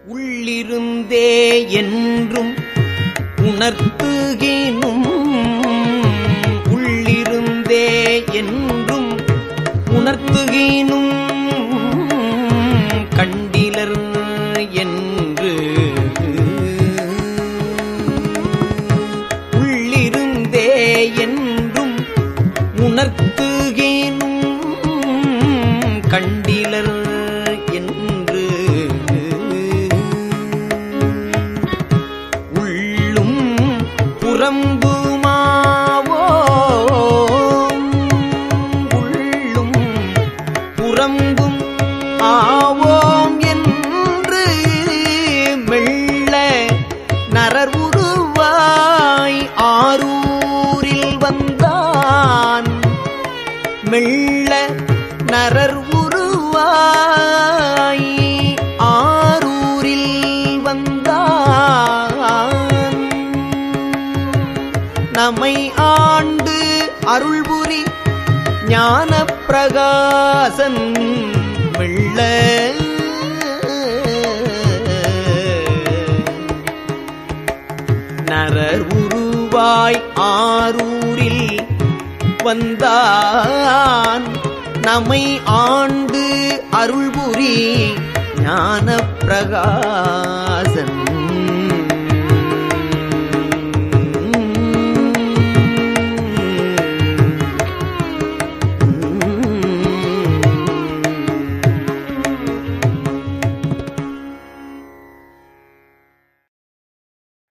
உள்ளிருந்தே என்றும் உணர்த்துகினும் உள்ளிருந்தே என்றும் உணர்த்துகினும் கண்டிலர் என்று உள்ளிருந்தே என்றும் உணர்த்துகினும் கண்டிலர் என்று உள்ளும் புறம்புமாவோ உள்ளும் புறம்பும் ஆவோம் என்று மெல்ல நரர் உருவாய் ஆரூரில் வந்தான் மெல்ல நரர் உருவாய் ஆரூரில் வந்தான் நம்மை ஆண்டு அருள்புரி ஞான பிரகாசன் மெல்ல நரர் உருவாய் ஆரூரில் வந்தான் நம்மை ஆண்டு அருள்புரி ஞான பிரகாசன்